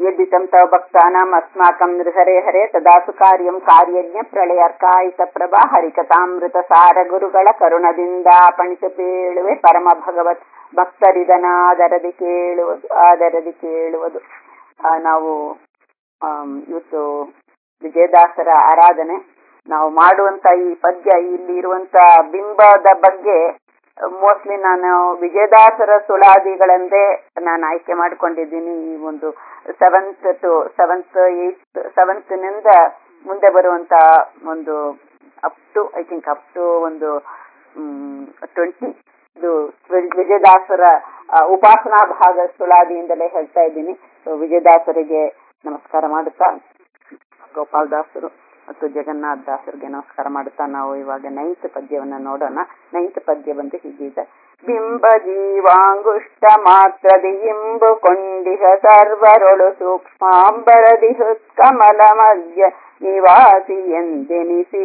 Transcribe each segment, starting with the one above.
यद्दितं तव भक्तानाम् अस्माकं नृहरे हरे ತದಾಸು ಕಾರ್ಯಂ ಕಾರ್ಯಜ್ಞ ಪ್ರಳಯರ್ಕಾಯಿತ ಪ್ರಭಾ ಹರಿಕಥಾಮೃತ ಸಾರ ಗುರುಗಳ ಕರುಣದಿಂದ ಪಣಿತು ಪೇಳುವೆ ಪರಮ ಭಗವತ್ ಭಕ್ತರಿದನಾದರದಿ ಕೇಳುವುದು ಆದರದಿ ಕೇಳುವುದು ಆ, ನಾವು ಆಮ್, ಇವತ್ತು ವಿಜಯದಾಸರ ಆರಾಧನೆ ನಾವು ಮಾಡುವಂತ ಈ ಪದ್ಯ ಇಲ್ಲಿ ಇರುವಂತ ಬಿಂಬದ ಬಗ್ಗೆ ಮೋಸ್ಟ್ಲಿ ನಾನು ವಿಜಯದಾಸರ ಸುಳಾದಿಗಳಂದೇ ನಾನು ಆಯ್ಕೆ ಮಾಡ್ಕೊಂಡಿದ್ದೀನಿ ಈ ಒಂದು seventh to seventh eighth seventh ನಿಂದ ಮುಂದೆ ಬರುವಂತ ಒಂದು up to I think up to ಒಂದು ಟ್ವೆಂಟಿ ಇದು ವಿ- ವಿಜಯದಾಸರ ಆ, ಉಪಾಸನಾ ಭಾಗ ಸುಳಾದಿಯಿಂದಲೇ ಹೇಳ್ತಾ ಇದ್ದೀನಿ So, ವಿಜಯದಾಸರಿಗೆ ನಮಸ್ಕಾರ ಮಾಡುತ್ತಾ ಗೋಪಾಲ್ ದಾಸರು ಮತ್ತು ಜಗನ್ನಾಥ್ ದಾಸರಿಗೆ ನಮಸ್ಕಾರ ಮಾಡುತ್ತಾ ನಾವು ಇವಾಗ ನೈನ್ತ್ ಪದ್ಯವನ್ನ ನೋಡೋಣ ನೈನ್ತ್ ಪದ್ಯ ಬಂದು ಹೀಗಿದೆ ಬಿಂಬ ಜೀವಾಂಗುಷ್ಟ ಮಾತ್ರದಿ ಇಂಬು ಕೊಂಡಿಹ ಸರ್ವರೊಳು ಸೂಕ್ಷ್ಮಾಂಬರದಿ ಕಮಲ ಮಧ್ಯ ನಿವಾಸಿ ಎಂದೆನಿಸಿ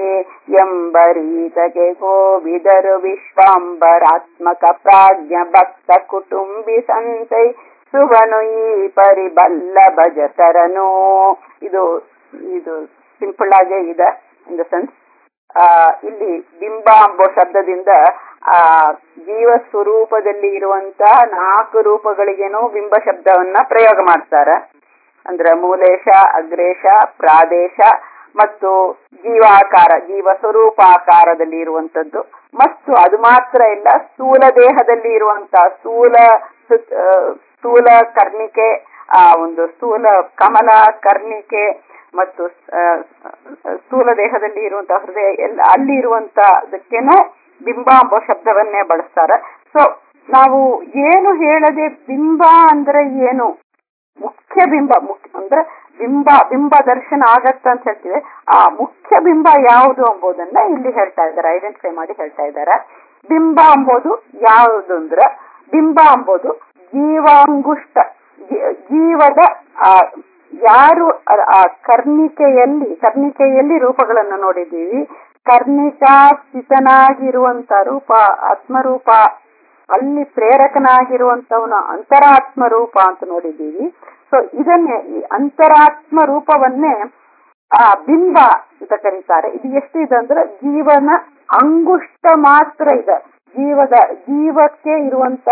ಎಂಬರೀತಗೆ ಗೋವಿದರು ವಿಶ್ವಾಂಬರಾತ್ಮಕ ಪ್ರಾಜ್ಞ ಭಕ್ತ ಕುಟುಂಬಿ ಸಂತೈ ಸುವನು ಈ ಪರಿಬಲ್ಲ ಭಜತರನು ಇದು ಇದು ಸಿಂಪಲ್ ಆಗೇ ಇದೆ ಇನ್ ದ ಸೆನ್ಸ್ ಇಲ್ಲಿ ಬಿಂಬ ಎಂಬ ಶಬ್ದದಿಂದ ಆ ಜೀವ ಸ್ವರೂಪದಲ್ಲಿ ಇರುವಂತ ನಾಲ್ಕು ರೂಪಗಳಿಗೇನೋ ಬಿಂಬ ಶಬ್ದವನ್ನ ಪ್ರಯೋಗ ಮಾಡ್ತಾರೆ ಅಂದ್ರೆ ಮೂಲೇಶ ಅಗ್ರೇಶ ಪ್ರಾದೇಶ ಮತ್ತು ಜೀವಾಕಾರ ಜೀವ ಸ್ವರೂಪಾಕಾರದಲ್ಲಿ ಇರುವಂತದ್ದು ಮತ್ತು ಅದು ಮಾತ್ರ ಇಲ್ಲ ಸ್ಥೂಲ ದೇಹದಲ್ಲಿ ಇರುವಂತ ಸ್ಥೂಲ ಸುತ್- ಆ, ಸ್ಥೂಲ ಕರ್ಣಿಕೆ ಆ ಒಂದು ಸ್ಥೂಲ ಕಮಲ ಕರ್ಣಿಕೆ ಮತ್ತು ಆ, ಸ್ಥೂಲ ದೇಹದಲ್ಲಿ ಇರುವಂತಹ ಹೃದಯ ಎಲ್ಲ ಅಲ್ಲಿ ಇರುವಂತ ಅದಕ್ಕೇನೋ ಬಿಂಬ ಎಂಬ ಶಬ್ದವನ್ನೇ ಬಳಸ್ತಾರೆ ಸೊ ನಾವು ಏನು ಹೇಳದೆ ಬಿಂಬ ಅಂದ್ರೆ ಏನು ಮುಖ್ಯ ಬಿಂಬ ಮುಖ್ಯ ಅಂದ್ರೆ ಬಿಂಬ ಬಿಂಬ ದರ್ಶನ ಆಗತ್ತ ಅಂತ ಹೇಳ್ತೀವಿ ಆ ಮುಖ್ಯ ಬಿಂಬ ಯಾವುದು ಎಂಬುದನ್ನ ಇಲ್ಲಿ ಹೇಳ್ತಾ ಇದ್ದಾರೆ ಐಡೆಂಟಿಫೈ ಮಾಡಿ ಹೇಳ್ತಾ ಇದ್ದಾರೆ ಬಿಂಬ ಎಂಬುದು ಯಾವುದು ಅಂದ್ರೆ ಬಿಂಬ ಎಂಬುದು ಜೀವಾಂಗುಷ್ಟ ಜೀ- ಜೀವದ ಆ ಯಾರು ಆ- ಆ ಕರ್ಣಿಕೆಯಲ್ಲಿ ಕರ್ಣಿಕೆಯಲ್ಲಿ ರೂಪಗಳನ್ನು ನೋಡಿದ್ದೀವಿ ಕರ್ಣಿಕಾ ಸ್ಥಿತನಾಗಿರುವಂತ ರೂಪ ಆತ್ಮರೂಪ ಅಲ್ಲಿ ಪ್ರೇರಕನಾಗಿರುವಂತವನ ಅಂತರಾತ್ಮ ರೂಪ ಅಂತ ನೋಡಿದ್ದೀವಿ ಸೊ ಇದನ್ನೇ ಈ ಅಂತರಾತ್ಮ ರೂಪವನ್ನೇ ಆ ಬಿಂಬ ಅಂತ ಕರೀತಾರೆ ಇದು ಎಷ್ಟಿದೆ ಅಂದ್ರೆ ಜೀವನ ಅಂಗುಷ್ಟ ಮಾತ್ರ ಇದೆ ಜೀವದ ಜೀವಕ್ಕೆ ಇರುವಂತ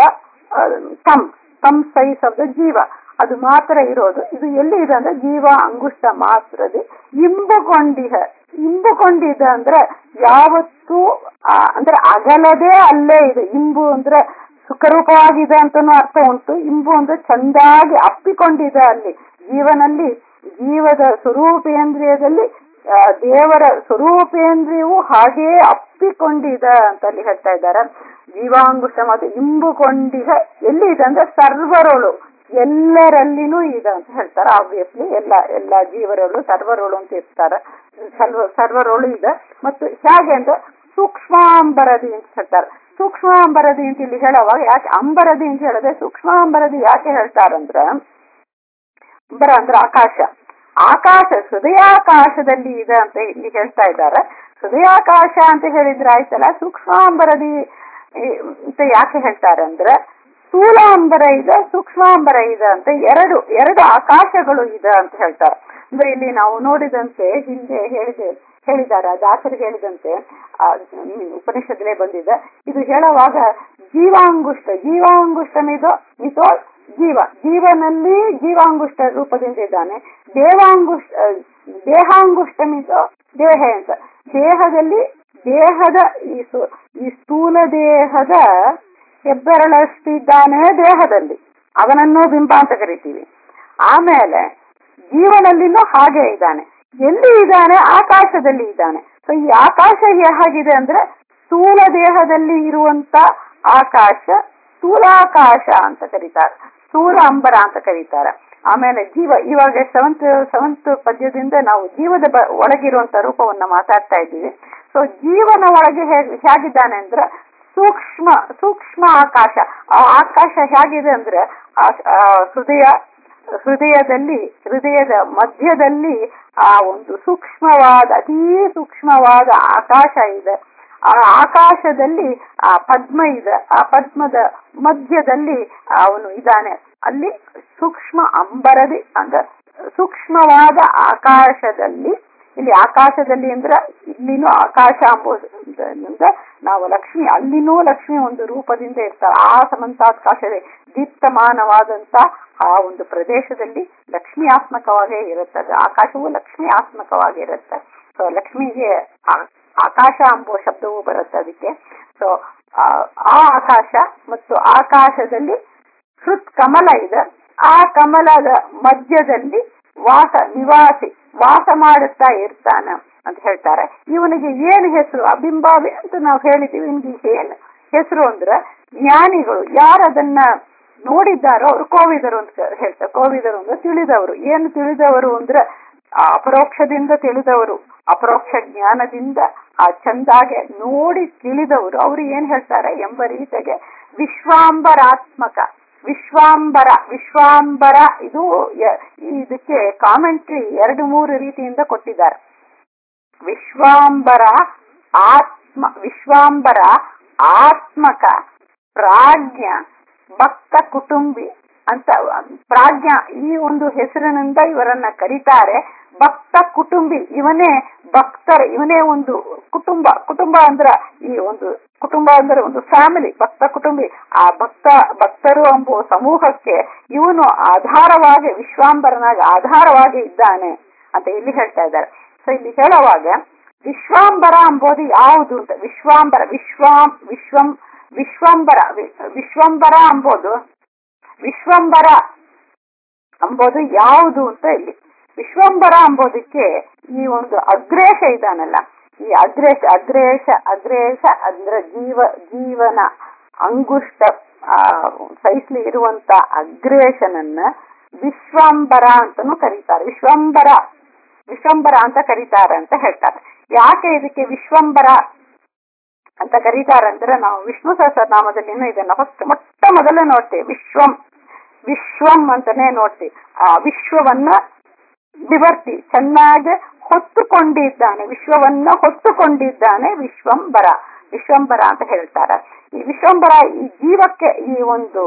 ಕಮ್ ಕಮ್ ಸೈಜ್ ಆಫ್ ದ ಜೀವ ಅದು ಮಾತ್ರ ಇರೋದು ಇದು ಎಲ್ಲಿ ಇದೆ ಅಂದ್ರೆ ಜೀವ ಅಂಗುಷ್ಟ ಮಾತ್ರದಿ ಇಂಬುಕೊಂಡಿಹ ಇಂಬುಕೊಂಡಿದೆ ಅಂದ್ರೆ ಯಾವತ್ತೂ ಆ, ಅಂದ್ರೆ ಅಗಲದೇ ಅಲ್ಲೇ ಇದೆ ಇಂಬು ಅಂದ್ರೆ ಸುಖರೂಪವಾಗಿದೆ ಅಂತಾನು ಅರ್ಥ ಉಂಟು ಇಂಬು ಅಂದ್ರೆ ಚಂದಾಗಿ ಅಪ್ಪಿಕೊಂಡಿದೆ ಅಲ್ಲಿ ಜೀವನಲ್ಲಿ ಜೀವದ ಸ್ವರೂಪೇಂದ್ರಿಯದಲ್ಲಿ ಆ, ದೇವರ ಸ್ವರೂಪೇಂದ್ರಿಯವು ಹಾಗೆಯೇ ಅಪ್ಪಿಕೊಂಡಿದೆ ಅಂತ ಅಲ್ಲಿ ಹೇಳ್ತಾ ಇದ್ದಾರೆ ಜೀವಾಂಗುಷ್ಟ ಮತ್ತು ಇಂಬುಕೊಂಡಿಹ ಎಲ್ಲಿ ಇದೆ ಅಂದ್ರೆ ಸರ್ವರೊಳು ಎಲ್ಲರಲ್ಲಿನೂ ಇದೆ ಅಂತ ಹೇಳ್ತಾರೆ ಆಬ್ವಿಯಸ್ಲಿ ಎಲ್ಲ ಎಲ್ಲ ಜೀವರೊಳು ಸರ್ವರೊಳು ಅಂತ ಇರ್ತಾರೆ ಸರ್ವ ಸರ್ವರೊಳು ಇದೆ ಮತ್ತು ಹೇಗೆ ಅಂದ್ರೆ ಸೂಕ್ಷ್ಮಾಂಬರದಿ ಅಂತ ಹೇಳ್ತಾರೆ ಸೂಕ್ಷ್ಮಾಂಬರದಿ ಅಂತ ಇಲ್ಲಿ ಹೇಳುವಾಗ ಯಾಕೆ ಅಂಬರದಿ ಅಂತ ಹೇಳಿದ್ರೆ ಸೂಕ್ಷ್ಮಾಂಬರದಿ ಯಾಕೆ ಹೇಳ್ತಾರಂದ್ರೆ ಅಂಬರ ಅಂದ್ರೆ ಆಕಾಶ ಆಕಾಶ ಹೃದಯಾಕಾಶದಲ್ಲಿ ಇದೆ ಅಂತ ಇಲ್ಲಿ ಹೇಳ್ತಾ ಇದ್ದಾರೆ ಹೃದಯಾಕಾಶ ಅಂತ ಹೇಳಿದ್ರೆ ಆಯ್ತಲ್ಲ ಸೂಕ್ಷ್ಮಾಂಬರದಿ ಈ, ಅಂತ ಯಾಕೆ ಹೇಳ್ತಾರೆ ಅಂದ್ರೆ ಸ್ಥೂಲಾಂಬರ ಇದೆ ಸೂಕ್ಷ್ಮಾಂಬರ ಇದೆ ಅಂತ ಎರಡು ಎರಡು ಆಕಾಶಗಳು ಇದೆ ಅಂತ ಹೇಳ್ತಾರೆ ಅಂದ್ರೆ ಇಲ್ಲಿ ನಾವು ನೋಡಿದಂತೆ ಹಿಂದೆ ಹೇಳಿದೆ ಹೇಳಿದ್ದಾರೆ ದಾಸರು ಹೇಳಿದಂತೆ ಆ, ಹ್ಮ್, ಉಪನಿಷತ್ತಲ್ಲೇ ಬಂದಿದೆ ಇದು ಹೇಳುವಾಗ ಜೀವಾಂಗುಷ್ಟ ಜೀವಾಂಗುಷ್ಟ ಮಿದೋ ಮಿತೋ ಜೀವ ಜೀವನಲ್ಲಿ ಜೀವಾಂಗುಷ್ಟ ರೂಪದಿಂದ ಇದ್ದಾನೆ ದೇವಾಂಗುಷ್ಟ ಆ, ದೇಹಾಂಗುಷ್ಟ ಮಿತೋ ದೇಹ ಅಂತ ದೇಹದಲ್ಲಿ ದೇಹದ ಈ ಸು- ಈ ಸ್ಥೂಲ ದೇಹದ ಹೆಬ್ಬೆರಳಷ್ಟಿದ್ದಾನೆ ದೇಹದಲ್ಲಿ ಅವನನ್ನು ಬಿಂಬ ಅಂತ ಕರಿತೀವಿ ಆಮೇಲೆ ಜೀವನಲ್ಲಿನೂ ಹಾಗೆ ಇದ್ದಾನೆ ಎಲ್ಲಿ ಇದ್ದಾನೆ ಆಕಾಶದಲ್ಲಿ ಇದ್ದಾನೆ ಸೊ ಈ ಆಕಾಶ ಹೇಗಿದೆ ಅಂದ್ರೆ ಸ್ಥೂಲ ದೇಹದಲ್ಲಿ ಇರುವಂತ ಆಕಾಶ ಸ್ಥೂಲಾಕಾಶ ಅಂತ ಕರೀತಾರೆ ಸ್ಥೂಲ ಅಂಬರ ಅಂತ ಕರೀತಾರೆ ಆಮೇಲೆ ಜೀವ ಇವಾಗ ಸೆವೆಂತ್ ಸೆವೆಂತ್ ಪದ್ಯದಿಂದ ನಾವು ಜೀವದ ಬ- ಒಳಗಿರುವಂತ ರೂಪವನ್ನ ಮಾತಾಡ್ತಾ ಇದ್ದೀವಿ ಸೊ ಜೀವನ ಒಳಗೆ ಹೇಗ್- ಹೇಗಿದ್ದಾನೆ ಅಂದ್ರೆ ಸೂಕ್ಷ್ಮ ಸೂಕ್ಷ್ಮ ಆಕಾಶ ಆ ಆಕಾಶ ಹೇಗಿದೆ ಅಂದ್ರೆ ಆ ಆ ಹೃದಯ ಹೃದಯದಲ್ಲಿ ಹೃದಯದ ಮಧ್ಯದಲ್ಲಿ ಆ ಒಂದು ಸೂಕ್ಷ್ಮವಾದ ಅತೀ ಸೂಕ್ಷ್ಮವಾದ ಆಕಾಶ ಇದೆ ಆ ಆಕಾಶದಲ್ಲಿ ಆ ಪದ್ಮ ಇದೆ ಆ ಪದ್ಮದ ಮಧ್ಯದಲ್ಲಿ ಅವನು ಇದ್ದಾನೆ ಅಲ್ಲಿ ಸೂಕ್ಷ್ಮ ಅಂಬರದಿ ಅಂದ್ರೆ ಸೂಕ್ಷ್ಮವಾದ ಆಕಾಶದಲ್ಲಿ ಇಲ್ಲಿ ಆಕಾಶದಲ್ಲಿ ಅಂದ್ರೆ ಇಲ್ಲಿನೂ ಆಕಾಶ ಅಂಬೋದು ಅಂದ್ರೆ ನಾವು ಲಕ್ಷ್ಮಿ ಅಲ್ಲಿನೂ ಲಕ್ಷ್ಮಿ ಒಂದು ರೂಪದಿಂದ ಇರ್ತಾರೆ ಆ ಸಮಂತಾಕಾಶವೇ ದೀಪ್ತಮಾನವಾದಂತ ಆ ಒಂದು ಪ್ರದೇಶದಲ್ಲಿ ಲಕ್ಷ್ಮಿ ಆತ್ಮಕವಾಗೇ ಇರುತ್ತದೆ ಆಕಾಶವು ಲಕ್ಷ್ಮಿ ಆತ್ಮಕವಾಗಿರುತ್ತೆ ಸೊ ಲಕ್ಷ್ಮಿಗೆ ಆಕಾಶ ಎಂಬುವ ಶಬ್ದವು ಬರುತ್ತೆ ಅದಕ್ಕೆ ಸೊ ಆ ಆಕಾಶ ಮತ್ತು ಆಕಾಶದಲ್ಲಿ ಹೃತ್ ಕಮಲ ಇದೆ ಆ ಕಮಲದ ಮಧ್ಯದಲ್ಲಿ ವಾಸ ನಿವಾಸಿ ವಾಸ ಮಾಡುತ್ತಾ ಇರ್ತಾನ ಅಂತ ಹೇಳ್ತಾರೆ ಇವನಿಗೆ ಏನು ಹೆಸರು ಅಬಿಂಬಾವಿ ಅಂತ ನಾವು ಹೇಳಿದೀವಿ ಇವನಿಗೆ ಏನು ಹೆಸರು ಅಂದ್ರೆ ಜ್ಞಾನಿಗಳು ಯಾರು ಅದನ್ನ ನೋಡಿದ್ದಾರೋ ಅವರು ಕೋವಿದರು ಅಂತ ಹೇಳ್ತಾರೆ ಕೋವಿದರು ಅಂದ್ರೆ ತಿಳಿದವರು ಏನು ತಿಳಿದವರು ಅಂದ್ರೆ ಅಪರೋಕ್ಷದಿಂದ ತಿಳಿದವರು ಅಪರೋಕ್ಷ ಜ್ಞಾನದಿಂದ ಆ ಚಂದಾಗೆ ನೋಡಿ ತಿಳಿದವರು ಅವರು ಏನ್ ಹೇಳ್ತಾರೆ ಎಂಬ ರೀತಿಗೆ ವಿಶ್ವಾಂಬರಾತ್ಮಕ ವಿಶ್ವಾಂಬರ ವಿಶ್ವಾಂಬರ ಇದು ಇದಕ್ಕೆ ಕಾಮೆಂಟ್ರಿ ಎರಡು ಮೂರು ರೀತಿಯಿಂದ ಕೊಟ್ಟಿದ್ದಾರೆ ವಿಶ್ವಾಂಬರ ಆತ್ಮ ವಿಶ್ವಾಂಬರ ಆತ್ಮಕ ಪ್ರಾಜ್ಞ ಭಕ್ತ ಕುಟುಂಬಿ ಅಂತ ಪ್ರಾಜ್ಞ ಈ ಒಂದು ಹೆಸರಿನಿಂದ ಇವರನ್ನ ಕರೀತಾರೆ ಭಕ್ತ ಕುಟುಂಬಿ ಇವನೇ ಭಕ್ತರ ಇವನೇ ಒಂದು ಕುಟುಂಬ ಕುಟುಂಬ ಅಂದ್ರ ಈ ಒಂದು ಕುಟುಂಬ ಅಂದ್ರೆ ಒಂದು ಫ್ಯಾಮಿಲಿ ಭಕ್ತ ಕುಟುಂಬಿ ಆ ಭಕ್ತ ಭಕ್ತರು ಎಂಬುವ ಸಮೂಹಕ್ಕೆ ಇವನು ಆಧಾರವಾಗಿ ವಿಶ್ವಾಂಬರನಾಗಿ ಆಧಾರವಾಗಿ ಇದ್ದಾನೆ ಅಂತ ಇಲ್ಲಿ ಹೇಳ್ತಾ ಇದ್ದಾರೆ ಸೊ ಇಲ್ಲಿ ಹೇಳುವಾಗ ವಿಶ್ವಾಂಬರ ಎಂಬುದು ಯಾವುದು ಅಂತ ವಿಶ್ವಾಂಬರ ವಿಶ್ವಾಂ ವಿಶ್ವಂ ವಿಶ್ವಂಬರ ವಿಶ್ವಂಬರ ಎಂಬುದು ವಿಶ್ವಂಬರ ಎಂಬುದು ಯಾವುದು ಅಂತ ಇಲ್ಲಿ ವಿಶ್ವಂಬರ ಎಂಬುದಕ್ಕೆ ಈ ಒಂದು ಅಗ್ರೇಶ ಇದಾನಲ್ಲ ಈ ಅಗ್ರೇಶ ಅಗ್ರೇಶ ಅಗ್ರೇಶ ಅಂದ್ರೆ ಜೀವ ಜೀವನ ಅಂಗುಷ್ಟ ಸೈಸ್ಲಿ ಇರುವಂತ ಅಗ್ರೇಶನನ್ನ ವಿಶ್ವಂಬರ ಅಂತಾನು ಕರೀತಾರೆ ವಿಶ್ವಂಬರ ವಿಶ್ವಂಬರ ಅಂತ ಕರೀತಾರೆ ಅಂತ ಹೇಳ್ತಾರೆ ಯಾಕೆ ಇದಕ್ಕೆ ವಿಶ್ವಂಬರ ಅಂತ ಕರೀತಾರೆ ಅಂದ್ರೆ ನಾವು ವಿಷ್ಣು ಸಹಸ್ರನಾಮದಲ್ಲಿನೂ ಇದನ್ನ ಫಸ್ಟ್ ಮೊಟ್ಟ ಮೊದಲೇ ನೋಡ್ತೇವೆ ವಿಶ್ವಂ ವಿಶ್ವಂ ಅಂತಾನೆ ನೋಡ್ತೀವಿ ಆ ವಿಶ್ವವನ್ನ ವಿವರ್ತಿ ಚೆನ್ನಾಗಿ ಹೊತ್ತುಕೊಂಡಿದ್ದಾನೆ ವಿಶ್ವವನ್ನ ಹೊತ್ತುಕೊಂಡಿದ್ದಾನೆ ವಿಶ್ವಂಬರ ವಿಶ್ವಂಬರ ಅಂತ ಹೇಳ್ತಾರೆ ಈ ವಿಶ್ವಂಬರ ಈ ಜೀವಕ್ಕೆ ಈ ಒಂದು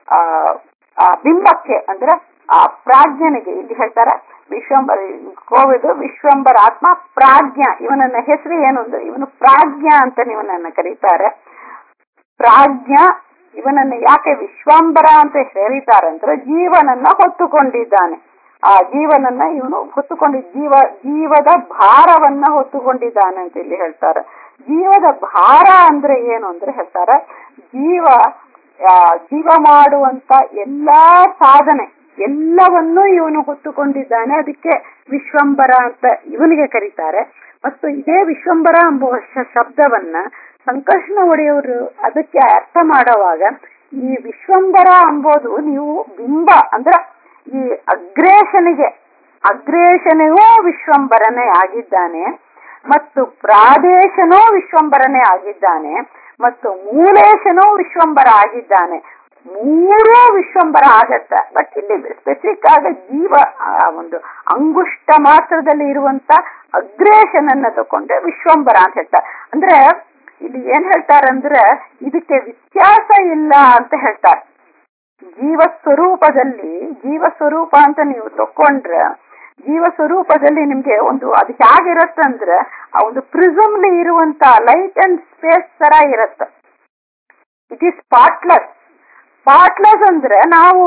ಆ ಬಿಂಬಕ್ಕೆ ಅಂದ್ರೆ ಆ ಪ್ರಾಜ್ಞನಿಗೆ ಇಲ್ಲಿ ಹೇಳ್ತಾರೆ ವಿಶ್ವಂಬರ ಕೋವಿದು ವಿಶ್ವಂಬರ ಆತ್ಮ ಪ್ರಾಜ್ಞ ಇವನನ್ನ ಹೆಸರು ಏನು ಅಂದ್ರೆ ಇವನು ಪ್ರಾಜ್ಞ ಅಂತ ಇವನನ್ನ ಕರೀತಾರೆ ಪ್ರಾಜ್ಞ ಇವನನ್ನ ಯಾಕೆ ವಿಶ್ವಂಬರ ಅಂತ ಕರೀತಾರೆ ಅಂದ್ರೆ ಜೀವನನ್ನ ಹೊತ್ತುಕೊಂಡಿದ್ದಾನೆ ಆ ಜೀವನನ್ನ ಇವನು ಹೊತ್ತುಕೊಂಡಿ ಜೀವ ಜೀವದ ಭಾರವನ್ನ ಹೊತ್ತುಕೊಂಡಿದ್ದಾನೆ ಅಂತ ಇಲ್ಲಿ ಹೇಳ್ತಾರೆ ಜೀವದ ಭಾರ ಅಂದ್ರೆ ಏನು ಅಂದ್ರೆ ಹೇಳ್ತಾರೆ ಜೀವ ಜೀವ ಮಾಡುವಂತ ಎಲ್ಲಾ ಸಾಧನೆ ಎಲ್ಲವನ್ನೂ ಇವನು ಹೊತ್ತುಕೊಂಡಿದ್ದಾನೆ ಅದಕ್ಕೆ ವಿಶ್ವಂಬರ ಅಂತ ಇವನಿಗೆ ಕರೀತಾರೆ ಮತ್ತು ಇದೇ ವಿಶ್ವಂಬರ ಎಂಬುವ ಶಬ್ದವನ್ನ ಸಂಕರ್ಷಣ ಒಡೆಯವರು ಅದಕ್ಕೆ ಅರ್ಥ ಮಾಡುವಾಗ ಈ ವಿಶ್ವಂಬರ ಎಂಬುದು ನೀವು ಬಿಂಬ ಅಂದ್ರ ಈ ಅಗ್ರೇಷನಿಗೆ ಅಗ್ರೇಷನಿಗೂ ವಿಶ್ವಂಬರನೇ ಆಗಿದ್ದಾನೆ ಮತ್ತು ಪ್ರಾದೇಶನೂ ವಿಶ್ವಂಬರನೇ ಆಗಿದ್ದಾನೆ ಮತ್ತು ಮೂಲೇಶನೂ ವಿಶ್ವಂಬರ ಆಗಿದ್ದಾನೆ ಮೂರೂ ವಿಶ್ವಂಬರ ಆಗತ್ತ ಬಟ್ ಇಲ್ಲಿ ಸ್ಪೆಸಿಫಿಕ್ ಆಗ ಜೀವ ಒಂದು ಅಂಗುಷ್ಟ ಮಾತ್ರದಲ್ಲಿ ಇರುವಂತ ಅಗ್ರೇಷನನ್ನ ತಕೊಂಡ್ರೆ ವಿಶ್ವಂಬರ ಅಂತ ಹೇಳ್ತಾರೆ ಅಂದ್ರೆ ಇಲ್ಲಿ ಏನ್ ಹೇಳ್ತಾರೆ ಅಂದ್ರೆ ಇದಕ್ಕೆ ವ್ಯತ್ಯಾಸ ಇಲ್ಲ ಅಂತ ಹೇಳ್ತಾರೆ ಜೀವ ಸ್ವರೂಪದಲ್ಲಿ ಜೀವ ಸ್ವರೂಪ ಅಂತ ನೀವು ತಕೊಂಡ್ರೆ ಜೀವ ಸ್ವರೂಪದಲ್ಲಿ ನಿಮ್ಗೆ ಒಂದು ಅದು ಹೇಗಿರತ್ತಂದ್ರೆ ಆ ಒಂದು ಪ್ರಿಸಮ್ಲಿ ಇರುವಂತ ಲೈಟ್ ಅಂಡ್ ಸ್ಪೇಸ್ ತರ ಇರತ್ತ ಇಟ್ ಈಸ್ ಸ್ಪಾಟ್ಲೆಸ್ ಸ್ಪಾಟ್ಲೆಸ್ ಅಂದ್ರೆ ನಾವು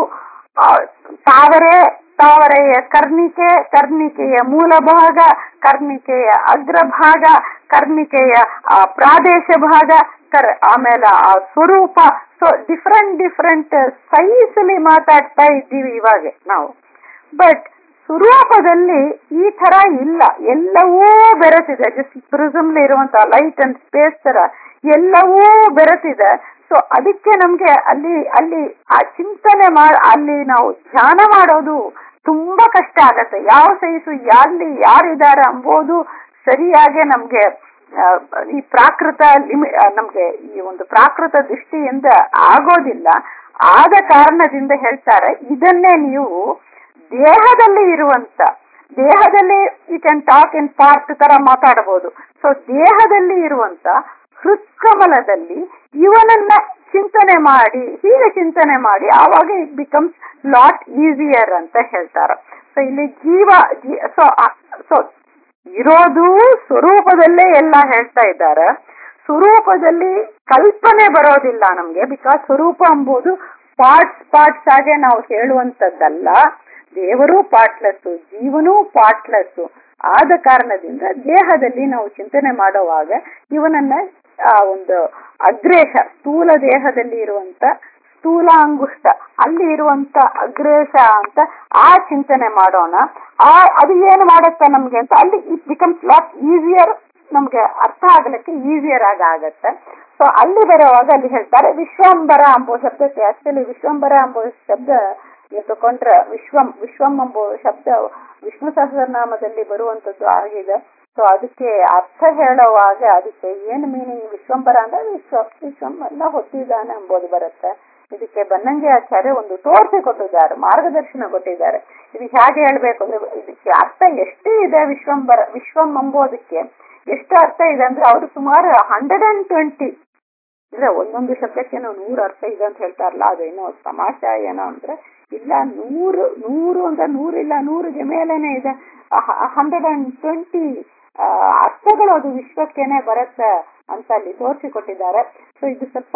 ತಾವರೆ ತಾವರೆಯ ಕರ್ಣಿಕೆ ಕರ್ಣಿಕೆಯ ಮೂಲ ಭಾಗ ಕರ್ಣಿಕೆಯ ಅಗ್ರಭಾಗ ಕರ್ಣಿಕೆಯ ಪ್ರಾದೇಶ ಭಾಗ ಕರ್ ಆಮೇಲೆ ಆ ಸ್ವರೂಪ ಸೊ ಡಿಫ್ರೆಂಟ್ ಡಿಫ್ರೆಂಟ್ ಸೈಜಲ್ಲಿ ಮಾತಾಡ್ತಾ ಇದ್ದೀವಿ ಇವಾಗ ನಾವು ಬಟ್ ಸ್ವರೂಪದಲ್ಲಿ ಈ ತರ ಇಲ್ಲ ಎಲ್ಲವೂ ಬೆರೆತಿದೆ ಜಸ್ಟ್ ಪ್ರಿಸಮ್ಲಿ ಇರುವಂತಹ ಲೈಟ್ ಅಂಡ್ ಸ್ಪೇಸ್ ತರ ಎಲ್ಲವೂ ಬೆರೆತಿದೆ ಸೊ ಅದಕ್ಕೆ ನಮ್ಗೆ ಅಲ್ಲಿ ಅಲ್ಲಿ ಆ ಚಿಂತನೆ ಮಾಡ ಅಲ್ಲಿ ನಾವು ಧ್ಯಾನ ಮಾಡೋದು ತುಂಬಾ ಕಷ್ಟ ಆಗತ್ತೆ ಯಾವ ಸೈಸು ಎಲ್ಲಿ ಯಾರಿದ್ದಾರೆ ಅಂಬೋದು ಸರಿಯಾಗಿ ನಮ್ಗೆ ಈ ಪ್ರಾಕೃತ ಲಿಮಿ ನಮ್ಗೆ ಈ ಒಂದು ಪ್ರಾಕೃತ ದೃಷ್ಟಿಯಿಂದ ಆಗೋದಿಲ್ಲ ಆದ ಕಾರಣದಿಂದ ಹೇಳ್ತಾರೆ ಇದನ್ನೇ ನೀವು ದೇಹದಲ್ಲಿ ಇರುವಂತ ದೇಹದಲ್ಲಿ you can talk in part ತರ ಮಾತಾಡಬಹುದು ಸೊ ದೇಹದಲ್ಲಿ ಇರುವಂತ ಹೃತ್ಕಮಲದಲ್ಲಿ ಇವನನ್ನ ಚಿಂತನೆ ಮಾಡಿ ಹೀಗೆ ಚಿಂತನೆ ಮಾಡಿ ಆವಾಗ ಇಟ್ ಬಿಕಮ್ಸ್ ಲಾಟ್ ಈಸಿಯರ್ ಅಂತ ಹೇಳ್ತಾರೆ ಸೊ ಇಲ್ಲಿ ಜೀವ ಸೊ ಸೊ ಇರೋದು ಸ್ವರೂಪದಲ್ಲೇ ಎಲ್ಲ ಹೇಳ್ತಾ ಇದ್ದಾರೆ ಸ್ವರೂಪದಲ್ಲಿ ಕಲ್ಪನೆ ಬರೋದಿಲ್ಲ ನಮ್ಗೆ ಬಿಕಾಸ್ ಸ್ವರೂಪ ಎಂಬುದು ಪಾರ್ಟ್ಸ್ ಪಾರ್ಟ್ಸ್ ಆಗಿ ನಾವು ಹೇಳುವಂತದ್ದಲ್ಲ ದೇವರು ಪಾರ್ಟ್ಲೆಸ್ಸು ಜೀವನೂ ಪಾರ್ಟ್ಲೆಸ್ಸು ಆದ ಕಾರಣದಿಂದ ದೇಹದಲ್ಲಿ ನಾವು ಚಿಂತನೆ ಮಾಡುವಾಗ ಇವನನ್ನ ಆ ಒಂದು ಅಗ್ರೇಶ ಸ್ಥೂಲ ದೇಹದಲ್ಲಿ ಇರುವಂತ ಸ್ಥೂಲಾಂಗುಷ್ಟ ಅಲ್ಲಿ ಇರುವಂತ ಅಗ್ರೇಶ ಅಂತ ಆ ಚಿಂತನೆ ಮಾಡೋಣ ಆ ಅದು ಏನು ಮಾಡುತ್ತೆ ನಮ್ಗೆ ಅಂತ ಅಲ್ಲಿ ಇಟ್ ಬಿಕಮ್ಸ್ ಲಾಟ್ ಈಸಿಯರ್ ನಮ್ಗೆ ಅರ್ಥ ಆಗ್ಲಿಕ್ಕೆ ಈಸಿಯರ್ ಆಗ ಆಗತ್ತೆ ಸೊ ಅಲ್ಲಿ ಬರುವಾಗ ಅಲ್ಲಿ ಹೇಳ್ತಾರೆ ವಿಶ್ವಂಬರ ಎಂಬೋ ಶಬ್ದಕ್ಕೆ ಆಕ್ಚುಲಿ ವಿಶ್ವಂಬರ ಎಂಬೋ ಶಬ್ದ ನೀವು ತಕೊಂಡ್ರೆ ವಿಶ್ವಂ ವಿಶ್ವಂ ಎಂಬೋ ಶಬ್ದ ವಿಷ್ಣು ಸಹಸ್ರನಾಮದಲ್ಲಿ ಬರುವಂತದ್ದು ಆಗಿದೆ ಸೊ ಅದಕ್ಕೆ ಅರ್ಥ ಹೇಳುವಾಗ ಅದಕ್ಕೆ ಏನು ಮೀನಿಂಗ್ ವಿಶ್ವಂಬರ ಅಂದ್ರೆ ವಿಶ್ವ ವಿಶ್ವಂ ಎಲ್ಲ ಹೊತ್ತಿದ್ದಾನೆ ಎಂಬುದು ಬರುತ್ತೆ ಇದಕ್ಕೆ ಬನ್ನಂಜಿ ಆಚಾರ್ಯ ಒಂದು ತೋರಿಸಿ ಕೊಟ್ಟಿದ್ದಾರೆ ಮಾರ್ಗದರ್ಶನ ಕೊಟ್ಟಿದ್ದಾರೆ ಇದು ಹೇಗೆ ಹೇಳ್ಬೇಕು ಅಂದ್ರೆ ಇದಕ್ಕೆ ಅರ್ಥ ಎಷ್ಟು ಇದೆ ವಿಶ್ವಂಬರ ವಿಶ್ವಂ ಎಂಬುದಕ್ಕೆ ಎಷ್ಟು ಅರ್ಥ ಇದೆ ಅಂದ್ರೆ ಅವರು ಸುಮಾರು ಹಂಡ್ರೆಡ್ ಅಂಡ್ ಟ್ವೆಂಟಿ ಇಲ್ಲ ಒಂದೊಂದು ಶಬ್ದಕ್ಕೇನೋ ನೂರು ಅರ್ಥ ಇದೆ ಅಂತ ಹೇಳ್ತಾರಲ್ಲ ಅದೇನೋ ತಮಾಷೆ ಏನೋ ಅಂದ್ರೆ ಇಲ್ಲ ನೂರು ನೂರು ಅಂದ್ರೆ ನೂರಿಲ್ಲ ನೂರಿಗೆ ಮೇಲೇನೆ ಇದೆ ಹಂಡ್ರೆಡ್ ಅಂಡ್ ಟ್ವೆಂಟಿ ಅರ್ಥಗಳು ಅದು ವಿಶ್ವಕ್ಕೇನೆ ಬರುತ್ತೆ ಅಂತ ಅಲ್ಲಿ ತೋರಿಸಿಕೊಟ್ಟಿದ್ದಾರೆ ಸೊ ಇದು ಸ್ವಲ್ಪ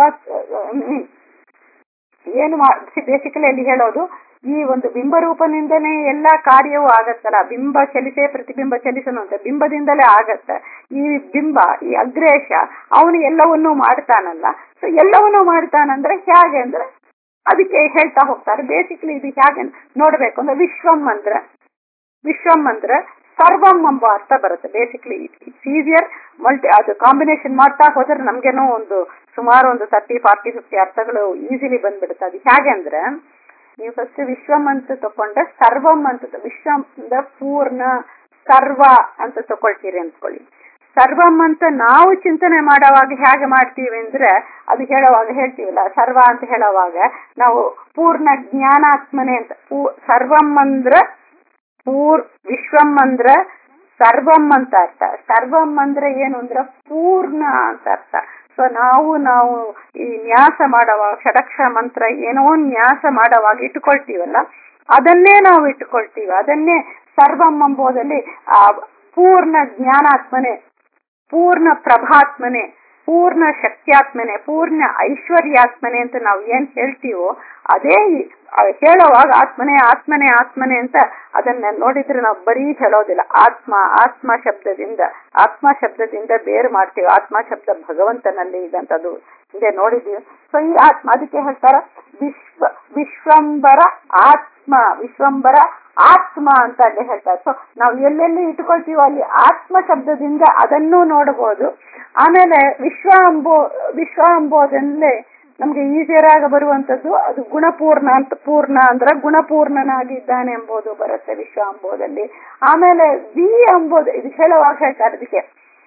ಏನು ಬೇಸಿಕಲಿ ಅಲ್ಲಿ ಹೇಳೋದು ಈ ಒಂದು ಬಿಂಬರೂಪನಿಂದಲೇ ಎಲ್ಲ ಕಾರ್ಯವೂ ಆಗತ್ತಲ್ಲ ಬಿಂಬ ಚಲಿಸೆ ಪ್ರತಿಬಿಂಬ ಚಲಿಸನು ಅಂತ ಬಿಂಬದಿಂದಲೇ ಆಗತ್ತೆ ಈ ಬಿಂಬ ಈ ಅಗ್ರೇಶ ಅವನು ಎಲ್ಲವನ್ನೂ ಮಾಡ್ತಾನಲ್ಲ ಸೊ ಎಲ್ಲವನ್ನೂ ಮಾಡ್ತಾನಂದ್ರೆ ಹೇಗೆ ಅಂದ್ರೆ ಅದಕ್ಕೆ ಹೇಳ್ತಾ ಹೋಗ್ತಾರೆ ಬೇಸಿಕಲಿ ಇದು ಹೇಗೆ ನೋಡ್ಬೇಕು ಅಂದ್ರೆ ವಿಶ್ವಂ ಅಂದ್ರೆ ವಿಶ್ವಂ ಅಂದ್ರೆ ಸರ್ವಂ ಎಂಬ ಅರ್ಥ ಬರುತ್ತೆ ಬೇಸಿಕಲಿ ಇಟ್ಸ್ ಈಸಿಯರ್ ಮಲ್ಟಿ ಅದು ಕಾಂಬಿನೇಷನ್ ಮಾಡ್ತಾ ಹೋದ್ರೆ ನಮ್ಗೇನೋ ಒಂದು ಸುಮಾರು ಒಂದು ತರ್ಟಿ ಫಾರ್ಟಿ ಫಿಫ್ಟಿ ಅರ್ಥಗಳು ಈಸಿಲಿ ಬಂದ್ಬಿಡುತ್ತೆ ಅದು ಹೇಗೆ ಅಂದ್ರೆ ನೀವು ಫಸ್ಟ್ ವಿಶ್ವಂ ಅಂತ ತಕೊಂಡ್ರೆ ಸರ್ವಂ ಅಂತ ವಿಶ್ವಂ ಅಂದ್ರೆ ಪೂರ್ಣ ಸರ್ವ ಅಂತ ತಕೊಳ್ತೀರಿ ಅಂದ್ಕೊಳ್ಳಿ ಸರ್ವಂ ಅಂತ ನಾವು ಚಿಂತನೆ ಮಾಡುವಾಗ ಹೇಗೆ ಮಾಡ್ತೀವಿ ಅಂದ್ರೆ ಅದು ಹೇಳುವಾಗ ಹೇಳ್ತೀವಲ್ಲ ಸರ್ವ ಅಂತ ಹೇಳುವಾಗ ನಾವು ಪೂರ್ಣ ಜ್ಞಾನಾತ್ಮನೆ ಅಂತ ಸರ್ವಂ ಅಂದ್ರ ಪೂರ್ ವಿಶ್ವಂ ಅಂದ್ರ ಸರ್ವಂ ಅಂತ ಅರ್ಥ ಸರ್ವಂ ಅಂದ್ರೆ ಏನು ಅಂದ್ರೆ ಪೂರ್ಣ ಅಂತ ಅರ್ಥ ಸೊ ನಾವು ನಾವು ಈ ನ್ಯಾಸ ಮಾಡುವಾಗ ಷಡಕ್ಷರ ಮಂತ್ರ ಏನೋ ನ್ಯಾಸ ಮಾಡುವಾಗ ಇಟ್ಕೊಳ್ತೀವಲ್ಲ ಅದನ್ನೇ ನಾವು ಇಟ್ಕೊಳ್ತೀವಿ ಅದನ್ನೇ ಸರ್ವಂ ಎಂಬುದಲ್ಲಿ ಆ ಪೂರ್ಣ ಜ್ಞಾನಾತ್ಮನೆ ಪೂರ್ಣ ಪ್ರಭಾತ್ಮನೆ ಪೂರ್ಣ ಶಕ್ತ್ಯಾತ್ಮನೆ ಪೂರ್ಣ ಐಶ್ವರ್ಯಾತ್ಮನೆ ಅಂತ ನಾವು ಏನ್ ಹೇಳ್ತೀವೋ ಅದೇ ಹೇಳುವಾಗ ಆತ್ಮನೆ ಆತ್ಮನೆ ಆತ್ಮನೆ ಅಂತ ಅದನ್ನ ನೋಡಿದ್ರೆ ನಾವು ಬರೀ ಹೇಳೋದಿಲ್ಲ ಆತ್ಮ ಆತ್ಮ ಶಬ್ದದಿಂದ ಆತ್ಮ ಶಬ್ದದಿಂದ ಬೇರೆ ಮಾಡ್ತೀವಿ ಆತ್ಮ ಶಬ್ದ ಭಗವಂತನಲ್ಲಿ ಇದಂತದ್ದು ಹಿಂದೆ ನೋಡಿದೀವಿ ಸೊ ಈ ಆತ್ಮ ಅದಕ್ಕೆ ಹೇಳ್ತಾರ ವಿಶ್ವ ವಿಶ್ವಂಬರ ಆತ್ಮ ವಿಶ್ವಂಬರ ಆತ್ಮ ಅಂತ ಅಲ್ಲಿ ಹೇಳ್ತಾರೆ ಸೊ ನಾವು ಎಲ್ಲೆಲ್ಲಿ ಇಟ್ಕೊಳ್ತೀವೋ ಅಲ್ಲಿ ಆತ್ಮ ಶಬ್ದದಿಂದ ಅದನ್ನೂ ನೋಡಬಹುದು ಆಮೇಲೆ ವಿಶ್ವ ಅಂಬೋ ವಿಶ್ವ ಅಂಬೋದಲ್ಲೇ ನಮ್ಗೆ ಈಸಿಯರ್ ಆಗ ಬರುವಂತದ್ದು ಅದು ಗುಣಪೂರ್ಣ ಅಂತ ಪೂರ್ಣ ಅಂದ್ರೆ ಗುಣಪೂರ್ಣನಾಗಿದ್ದಾನೆ ಎಂಬುದು ಬರುತ್ತೆ ವಿಶ್ವ ಅಂಬೋದಲ್ಲಿ ಆಮೇಲೆ ವಿ ಎಂಬುದು ಇದು ಹೇಳುವಾಗ ಹೇಳ್ತಾರೆ ಇದಕ್ಕೆ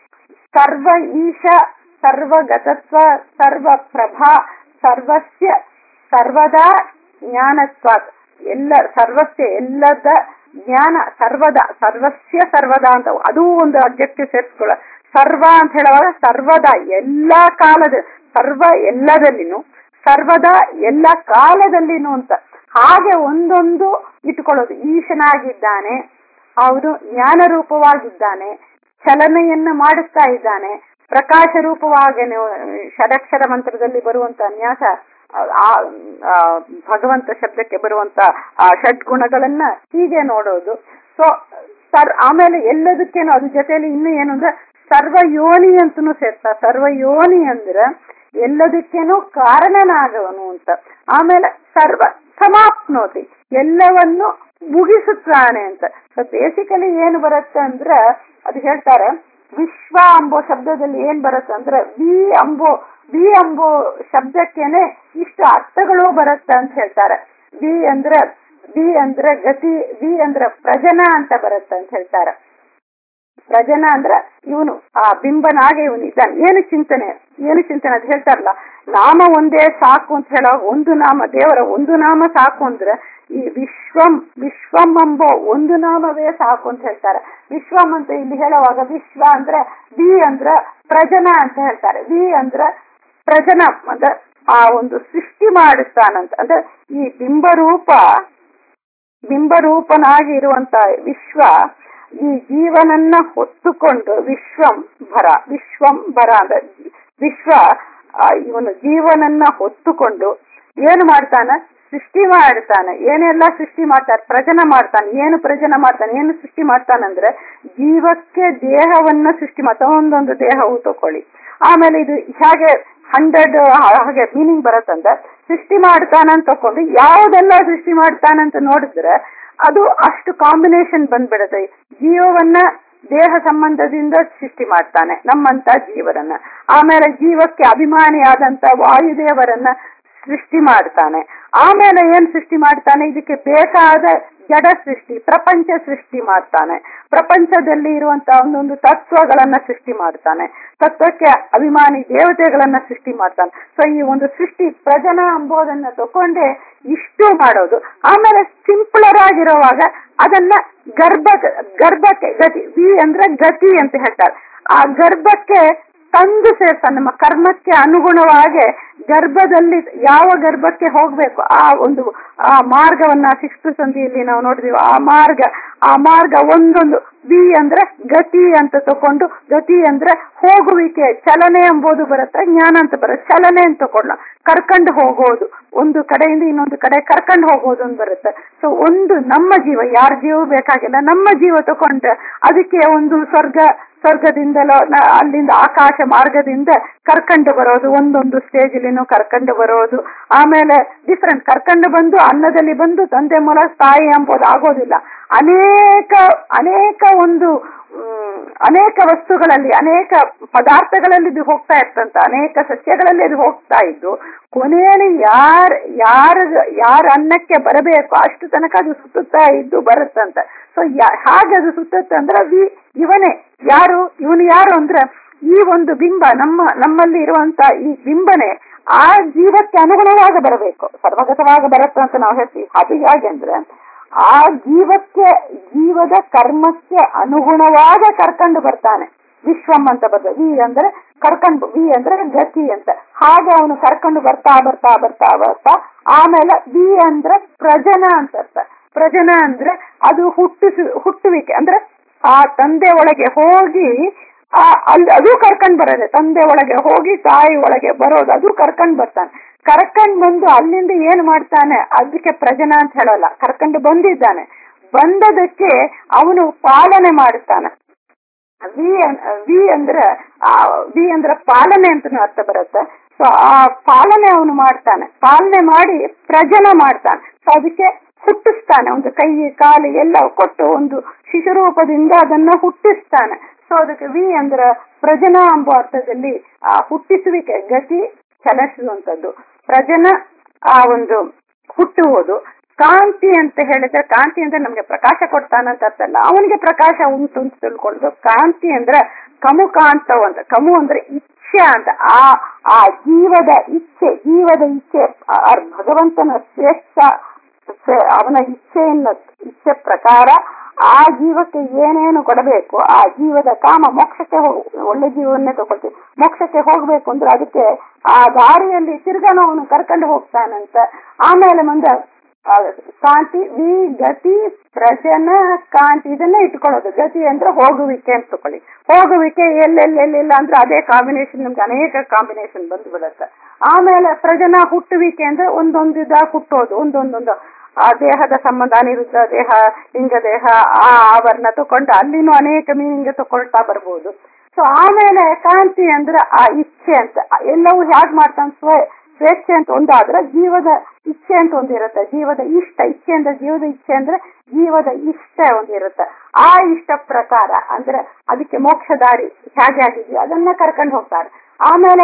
ಸರ್ವ ಈಶ ಸರ್ವಗತತ್ವ ಸರ್ವ ಪ್ರಭಾ ಸರ್ವಸ್ಯ ಸರ್ವದಾ ಜ್ಞಾನತ್ವ ಎಲ್ಲ ಸರ್ವಸ್ಯ ಎಲ್ಲದ ಜ್ಞಾನ ಸರ್ವದ ಸರ್ವಸ್ಯ ಸರ್ವದ ಅಂತ ಅದು ಒಂದು ಅಬ್ಜೆಕ್ಟಿವ್ ಸೇರಿಸ್ಕೊಳ್ಳ ಸರ್ವ ಅಂತ ಹೇಳುವಾಗ ಸರ್ವದ ಎಲ್ಲಾ ಕಾಲದ ಸರ್ವ ಎಲ್ಲದಲ್ಲಿನೂ ಸರ್ವದ ಎಲ್ಲ ಕಾಲದಲ್ಲಿನೂ ಅಂತ ಹಾಗೆ ಒಂದೊಂದು ಇಟ್ಕೊಳ್ಳೋದು ಈಶನಾಗಿದ್ದಾನೆ ಅವನು ಜ್ಞಾನ ರೂಪವಾಗಿದ್ದಾನೆ ಚಲನೆಯನ್ನ ಮಾಡಿಸ್ತಾ ಇದ್ದಾನೆ ಪ್ರಕಾಶ ರೂಪವಾಗಿ ಷಡಕ್ಷರ ಮಂತ್ರದಲ್ಲಿ ಬರುವಂತ ನ್ಯಾಸ ಭಗವಂತ ಶಬ್ದಕ್ಕೆ ಬರುವಂತ ಆ ಷಡ್ಗುಣಗಳನ್ನ ಹೀಗೆ ನೋಡೋದು ಸೊ ಸರ್ ಆಮೇಲೆ ಎಲ್ಲದಕ್ಕೇನು ಅದ್ರ ಜೊತೆಯಲ್ಲಿ ಇನ್ನು ಏನು ಅಂದ್ರೆ ಸರ್ವ ಯೋನಿ ಅಂತನೂ ಸೇರ್ತಾ ಸರ್ವ ಯೋನಿ ಅಂದ್ರೆ ಎಲ್ಲದಕ್ಕೇನು ಕಾರಣನಾಗವನು ಅಂತ ಆಮೇಲೆ ಸರ್ವ ಸಮಾಪ್ನೋತಿ ಎಲ್ಲವನ್ನು ಮುಗಿಸುತ್ತಾನೆ ಅಂತ ಸೊ ಬೇಸಿಕಲಿ ಏನು ಬರುತ್ತೆ ಅಂದ್ರೆ ಅದು ಹೇಳ್ತಾರೆ ವಿಶ್ವ ಅಂಬೋ ಶಬ್ದದಲ್ಲಿ ಏನ್ ಬರುತ್ತೆ ಅಂದ್ರೆ ವಿ ಅಂಬೋ ವಿ ಅಂಬೋ ಶಬ್ದಕ್ಕೇನೆ ಇಷ್ಟು ಅರ್ಥಗಳು ಬರುತ್ತೆ ಅಂತ ಹೇಳ್ತಾರೆ ವಿ ಅಂದ್ರೆ ವಿ ಅಂದ್ರೆ ಗತಿ ವಿ ಅಂದ್ರೆ ಪ್ರಜನ ಅಂತ ಬರುತ್ತೆ ಅಂತ ಹೇಳ್ತಾರೆ ಪ್ರಜನ ಅಂದ್ರ ಇವನು ಆ ಬಿಂಬನಾಗೆ ಇವನು ಇದ್ದಾನೆ ಏನು ಚಿಂತನೆ ಏನು ಚಿಂತನೆ ಅದು ಹೇಳ್ತಾರಲ್ಲ ನಾಮ ಒಂದೇ ಸಾಕು ಅಂತ ಹೇಳೋ ಒಂದು ನಾಮ ದೇವರ ಒಂದು ನಾಮ ಸಾಕು ಅಂದ್ರೆ ಈ ವಿಶ್ವಂ ವಿಶ್ವಂ ಎಂಬೋ ಒಂದು ನಾಮವೇ ಸಾಕು ಅಂತ ಹೇಳ್ತಾರೆ ವಿಶ್ವಂ ಅಂತ ಇಲ್ಲಿ ಹೇಳುವಾಗ ವಿಶ್ವ ಅಂದ್ರೆ ವಿ ಅಂದ್ರ ಪ್ರಜನ ಅಂತ ಹೇಳ್ತಾರೆ ವಿ ಅಂದ್ರ ಪ್ರಜನ ಅಂದ್ರೆ ಆ ಒಂದು ಸೃಷ್ಟಿ ಮಾಡಿಸ್ತಾನಂತ ಅಂದ್ರೆ ಈ ಬಿಂಬರೂಪ ಬಿಂಬರೂಪನಾಗಿ ಇರುವಂತ ವಿಶ್ವ ಈ ಜೀವನನ್ನ ಹೊತ್ತುಕೊಂಡು ವಿಶ್ವಂ ಭರ ವಿಶ್ವಂ ಭರ ಅಂದ್ರೆ ವಿಶ್ವ ಆ, ಇವನು ಜೀವನನ್ನ ಹೊತ್ತುಕೊಂಡು ಏನು ಮಾಡ್ತಾನ ಸೃಷ್ಟಿ ಮಾಡ್ತಾನೆ ಏನೆಲ್ಲ ಸೃಷ್ಟಿ ಮಾಡ್ತಾನೆ ಪ್ರಜನ ಮಾಡ್ತಾನೆ ಏನು ಪ್ರಜನ ಮಾಡ್ತಾನೆ ಏನು ಸೃಷ್ಟಿ ಮಾಡ್ತಾನಂದ್ರೆ ಜೀವಕ್ಕೆ ದೇಹವನ್ನ ಸೃಷ್ಟಿ ಮಾಡ್ತಾನೆ ಒಂದೊಂದು ದೇಹವು ತಕೊಳ್ಳಿ ಆಮೇಲೆ ಇದು ಹೇಗೆ ಹಂಡ್ರೆಡ್ ಹಾಗೆ ಮೀನಿಂಗ್ ಬರುತ್ತಂದ್ರೆ ಸೃಷ್ಟಿ ಮಾಡ್ತಾನಂತ ತಕೊಂಡು ಯಾವುದೆಲ್ಲ ಸೃಷ್ಟಿ ಮಾಡ್ತಾನಂತ ನೋಡಿದ್ರೆ ಅದು ಅಷ್ಟು ಕಾಂಬಿನೇಷನ್ ಬಂದ್ಬಿಡುತ್ತೆ ಜೀವವನ್ನ ದೇಹ ಸಂಬಂಧದಿಂದ ಸೃಷ್ಟಿ ಮಾಡ್ತಾನೆ ನಮ್ಮಂತ ಜೀವರನ್ನ ಆಮೇಲೆ ಜೀವಕ್ಕೆ ಅಭಿಮಾನಿಯಾದಂತ ವಾಯುದೇವರನ್ನ ಸೃಷ್ಟಿ ಮಾಡ್ತಾನೆ ಆಮೇಲೆ ಏನ್ ಸೃಷ್ಟಿ ಮಾಡ್ತಾನೆ ಇದಕ್ಕೆ ಬೇಕಾದ ಜಡ ಸೃಷ್ಟಿ ಪ್ರಪಂಚ ಸೃಷ್ಟಿ ಮಾಡ್ತಾನೆ ಪ್ರಪಂಚದಲ್ಲಿ ಇರುವಂತಹ ಒಂದೊಂದು ತತ್ವಗಳನ್ನ ಸೃಷ್ಟಿ ಮಾಡ್ತಾನೆ ತತ್ವಕ್ಕೆ ಅಭಿಮಾನಿ ದೇವತೆಗಳನ್ನ ಸೃಷ್ಟಿ ಮಾಡ್ತಾನೆ ಸೊ ಈ ಒಂದು ಸೃಷ್ಟಿ ಪ್ರಜನ ಎಂಬುದನ್ನ ತಕೊಂಡೆ ಇಷ್ಟು ಮಾಡೋದು ಆಮೇಲೆ ಸಿಂಪ್ಲರ್ ಆಗಿರುವಾಗ ಅದನ್ನ ಗರ್ಭ ಗರ್ಭಕ್ಕೆ ಗತಿ ವಿ ಅಂದ್ರೆ ಗತಿ ಅಂತ ಹೇಳ್ತಾರೆ ಆ ಗರ್ಭಕ್ಕೆ ತಂದು ಸೇರ್ತಾನೆ ನಮ್ಮ ಕರ್ಮಕ್ಕೆ ಅನುಗುಣವಾಗಿ ಗರ್ಭದಲ್ಲಿ ಯಾವ ಗರ್ಭಕ್ಕೆ ಹೋಗ್ಬೇಕು ಆ ಒಂದು ಆ ಮಾರ್ಗವನ್ನ ಸಿಕ್ಸ್ತ್ ಸಂಧಿಯಲ್ಲಿ ನಾವು ನೋಡಿದೀವಿ ಆ ಮಾರ್ಗ ಆ ಮಾರ್ಗ ಒಂದೊಂದು ವಿ ಅಂದ್ರೆ ಗತಿ ಅಂತ ತಕೊಂಡು ಗತಿ ಅಂದ್ರೆ ಹೋಗುವಿಕೆ ಚಲನೆ ಎಂಬುದು ಬರುತ್ತೆ ಜ್ಞಾನ ಅಂತ ಬರುತ್ತೆ ಚಲನೆ ಅಂತ ತಕೊಂಡ ಕರ್ಕೊಂಡು ಹೋಗೋದು ಒಂದು ಕಡೆಯಿಂದ ಇನ್ನೊಂದು ಕಡೆ ಕರ್ಕೊಂಡು ಹೋಗೋದು ಅಂತ ಬರುತ್ತೆ ಸೊ ಒಂದು ನಮ್ಮ ಜೀವ ಯಾರ ಜೀವ ಬೇಕಾಗಿಲ್ಲ ನಮ್ಮ ಜೀವ ತಕೊಂಡ್ರೆ ಅದಕ್ಕೆ ಒಂದು ಸ್ವರ್ಗ ಸ್ವರ್ಗದಿಂದಲೋ ನ- ಅಲ್ಲಿಂದ ಆಕಾಶ ಮಾರ್ಗದಿಂದ ಕರ್ಕೊಂಡು ಬರೋದು ಒಂದೊಂದು ಸ್ಟೇಜ್ಲಿನೂ ಕರ್ಕೊಂಡು ಬರೋದು ಆಮೇಲೆ ಡಿಫ್ರೆಂಟ್ ಕರ್ಕೊಂಡು ಬಂದು ಅನ್ನದಲ್ಲಿ ಬಂದು ತಂದೆ ಮೂಲ ತಾಯಿ ಎಂಬುದು ಆಗೋದಿಲ್ಲ ಅನೇಕ ಅನೇಕ ಒಂದು ಮ್, ಅನೇಕ ವಸ್ತುಗಳಲ್ಲಿ ಅನೇಕ ಪದಾರ್ಥಗಳಲ್ಲಿ ಇದು ಹೋಗ್ತಾ ಇರ್ತಂತ ಅನೇಕ ಸಸ್ಯಗಳಲ್ಲಿ ಅದು ಹೋಗ್ತಾ ಇದ್ದು ಕೊನೆಯಲ್ಲಿ ಯಾರ ಯಾರ ಯಾರ ಅನ್ನಕ್ಕೆ ಬರಬೇಕು ಅಷ್ಟು ತನಕ ಅದು ಸುತ್ತುತ್ತಾ ಇದ್ದು ಬರುತ್ತಂತ ಸೊ ಹಾಗೆ ಅದು ಸುತ್ತುತ್ತೆ ಅಂದ್ರೆ ವಿ ಇವನೇ ಯಾರು ಇವನು ಯಾರು ಅಂದ್ರೆ ಈ ಒಂದು ಬಿಂಬ ನಮ್ಮ ನಮ್ಮಲ್ಲಿ ಇರುವಂತ ಈ ಬಿಂಬನೆ ಆ ಜೀವಕ್ಕೆ ಅನುಗುಣವಾಗಿ ಬರಬೇಕು ಸರ್ವಗತವಾಗಿ ಬರುತ್ತೆ ಅಂತ ನಾವು ಹೇಳ್ತೀವಿ ಅದು ಹೇಗೆ ಅಂದ್ರೆ ಆ ಜೀವಕ್ಕೆ ಜೀವದ ಕರ್ಮಕ್ಕೆ ಅನುಗುಣವಾಗಿ ಕರ್ಕೊಂಡು ಬರ್ತಾನೆ ವಿಶ್ವಂ ಅಂತ ಬರ್ತದೆ ವಿ ಅಂದ್ರೆ ಕರ್ಕೊಂಡು ವಿ ಅಂದ್ರೆ ಗತಿ ಅಂತ ಹಾಗೆ ಅವನು ಕರ್ಕೊಂಡು ಬರ್ತಾ ಬರ್ತಾ ಬರ್ತಾ ಬರ್ತಾ ಆಮೇಲೆ ವಿ ಅಂದ್ರೆ ಪ್ರಜನ ಅಂತ ಅರ್ಥ ಪ್ರಜನ ಅಂದ್ರೆ ಅದು ಹುಟ್ಟಿಸು ಹುಟ್ಟುವಿಕೆ ಅಂದ್ರೆ ಆ ತಂದೆ ಒಳಗೆ ಹೋಗಿ ಆ ಅಲ್ಲಿ ಅದು ಕರ್ಕೊಂಡ್ ಬರೋದೆ ತಂದೆ ಒಳಗೆ ಹೋಗಿ ತಾಯಿ ಒಳಗೆ ಬರೋದು ಅದು ಕರ್ಕೊಂಡ್ ಬರ್ತಾನೆ ಕರ್ಕೊಂಡ್ ಬಂದು ಅಲ್ಲಿಂದ ಏನ್ ಮಾಡ್ತಾನೆ ಅದಕ್ಕೆ ಪ್ರಜನ ಅಂತ ಹೇಳಲ್ಲ ಕರ್ಕೊಂಡು ಬಂದಿದ್ದಾನೆ ಬಂದದಕ್ಕೆ ಅವನು ಪಾಲನೆ ಮಾಡ್ತಾನೆ ವಿ ಅನ್- ವಿ ಅಂದ್ರೆ ಆ ವಿ ಅಂದ್ರೆ ಪಾಲನೆ ಅಂತ ಅರ್ಥ ಬರುತ್ತೆ ಸೊ ಆ ಪಾಲನೆ ಅವನು ಮಾಡ್ತಾನೆ ಪಾಲನೆ ಮಾಡಿ ಪ್ರಜನ ಮಾಡ್ತಾನೆ ಸೊ ಅದಕ್ಕೆ ಹುಟ್ಟಿಸ್ತಾನೆ ಒಂದು ಕೈ ಕಾಲು ಎಲ್ಲ ಕೊಟ್ಟು ಒಂದು ಶಿಶುರೂಪದಿಂದ ಅದನ್ನ ಹುಟ್ಟಿಸ್ತಾನೆ ಸೊ ಅದಕ್ಕೆ ವಿ ಅಂದ್ರೆ ಪ್ರಜನ ಎಂಬ ಅರ್ಥದಲ್ಲಿ ಆ ಹುಟ್ಟಿಸುವಿಕೆ ಗತಿ ಚಲಿಸುವಂತದ್ದು ಪ್ರಜನ ಆ ಒಂದು ಹುಟ್ಟುವುದು ಕಾಂತಿ ಅಂತ ಹೇಳಿದ್ರೆ ಕಾಂತಿ ಅಂದ್ರೆ ನಮ್ಗೆ ಪ್ರಕಾಶ ಕೊಡ್ತಾನಂತ ಅರ್ಥ ಅಲ್ಲ ಅವನಿಗೆ ಪ್ರಕಾಶ ಉಂಟು ಅಂತ ತಿಳ್ಕೊಳ್ಳೋದು ಕಾಂತಿ ಅಂದ್ರೆ ಕಮು ಕಾಂತವು ಅಂತ ಕಮು ಅಂದ್ರೆ ಇಚ್ಛೆ ಅಂತ ಆ ಆ ಜೀವದ ಇಚ್ಛೆ ಜೀವದ ಇಚ್ಛೆ ಆ- ಆ ಭಗವಂತನ ಶ್ರೇಷ್ಠ ಶ್ರೇ- ಅವನ ಇಚ್ಛೆಯನ್ನು ಇಚ್ಛೆ ಪ್ರಕಾರ ಆ ಜೀವಕ್ಕೆ ಏನೇನು ಕೊಡಬೇಕು ಆ ಜೀವದ ಕಾಮ ಮೋಕ್ಷಕ್ಕೆ ಹೋಗ್ ಒಳ್ಳೆ ಜೀವನ್ನೇ ತಗೊಳ್ತೀವಿ ಮೋಕ್ಷಕ್ಕೆ ಹೋಗ್ಬೇಕು ಅಂದ್ರೆ ಅದಕ್ಕೆ ಆ ದಾರಿಯಲ್ಲಿ ತಿರ್ಗಾನು ಅವನು ಕರ್ಕೊಂಡು ಹೋಗ್ತಾನಂತ ಆಮೇಲೆ ಮುಂದೆ ಆ, ಕಾಂತಿ ವಿ ಗತಿ ಪ್ರಜನ ಕಾಂತಿ ಇದನ್ನೇ ಇಟ್ಕೊಳ್ಳೋದು ಗತಿ ಅಂದ್ರೆ ಹೋಗುವಿಕೆ ಅಂತ ತಕೊಳ್ಳಿ ಹೋಗುವಿಕೆ ಎಲ್ಲೆಲ್ಲೆಲ್ಲಿಲ್ಲ ಅಂದ್ರೆ ಅದೇ ಕಾಂಬಿನೇಷನ್ ನಮ್ಗೆ ಅನೇಕ ಕಾಂಬಿನೇಷನ್ ಬಂದು ಬಿಡುತ್ತೆ ಆಮೇಲೆ ಪ್ರಜನ ಹುಟ್ಟುವಿಕೆ ಅಂದ್ರೆ ಒಂದೊಂದು ಇದ ಹುಟ್ಟೋದು ಒಂದೊಂದೊಂದು ಆ ದೇಹದ ಸಂಬಂಧ ಅನಿರುದ್ಧ ದೇಹ ಲಿಂಗ ದೇಹ ಆ ಆವರಣ ತಕೊಂಡು ಅಲ್ಲಿನೂ ಅನೇಕ ಮೀನಿಂಗ್ ತಕೊಳ್ತಾ ಬರ್ಬೋದು ಸೊ ಆಮೇಲೆ ಕಾಂತಿ ಅಂದ್ರೆ ಆ ಇಚ್ಛೆ ಅಂತ ಎಲ್ಲವೂ ಹೇಗ್ ಮಾಡ್ತಾನೆ ಸ್ವ ಸ್ವೇಚ್ಛೆ ಅಂತ ಒಂದಾದ್ರೆ ಜೀವದ ಇಚ್ಛೆ ಅಂತ ಒಂದಿರುತ್ತೆ ಜೀವದ ಇಷ್ಟ ಇಚ್ಛೆ ಅಂದ್ರೆ ಜೀವದ ಇಚ್ಛೆ ಅಂದ್ರೆ ಜೀವದ ಇಷ್ಟ ಒಂದಿರುತ್ತೆ ಆ ಇಷ್ಟ ಪ್ರಕಾರ ಅಂದ್ರೆ ಅದಕ್ಕೆ ಮೋಕ್ಷ ದಾರಿ ಹೇಗೆ ಆಗಿದೆಯೋ ಅದನ್ನ ಕರ್ಕೊಂಡು ಹೋಗ್ತಾರೆ ಆಮೇಲೆ